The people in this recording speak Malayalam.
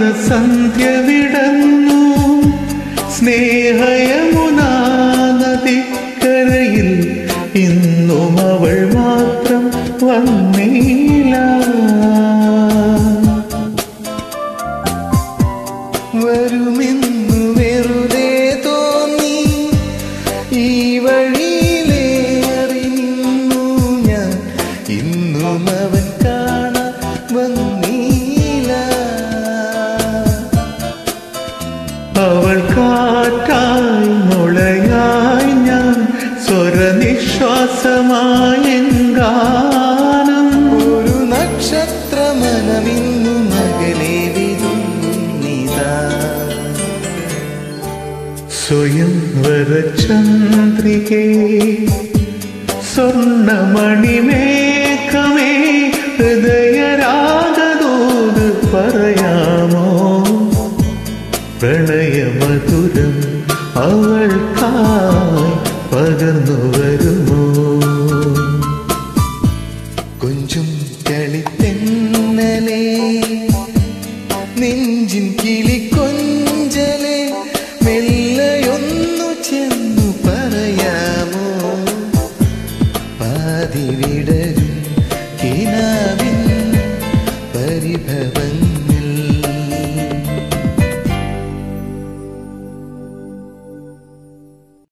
സന്ധ്യ വിടന്നു സ്നേഹയമുനാ നദിക്കരയിൽ ഇന്നും അവൾ മാത്രം വന്നീല വരുമെന്നു വെറുതെ തോന്നി ഈ വഴിയിലേറി നിന്നു ഞാൻ ഇന്നും അവൻ കാണാൻ വന്നീല അവൾ കാറ്റായി മുളയായി ഞാൻ സ്വരനിശ്വാസമായി ഗാനം ഒരു നക്ഷത്രമനമിന്നു മകലെ വിതുന്നിതാ സ്വയം വരചന്ദ്രികേ സ്വർണമണിമേഘമേ ഹൃദയരാഗദൂത് പറയാമോ പ്രണയമധുരം അവൾക്കായി പകർന്നു വരുമോ കൊഞ്ചും കളിത്തെന്നലേ നെഞ്ചിൻ കിളി കൊഞ്ചലേ മെല്ലയൊന്നു ചെന്നു പറയാമോ പാതി വിടരും കിനാവിൻ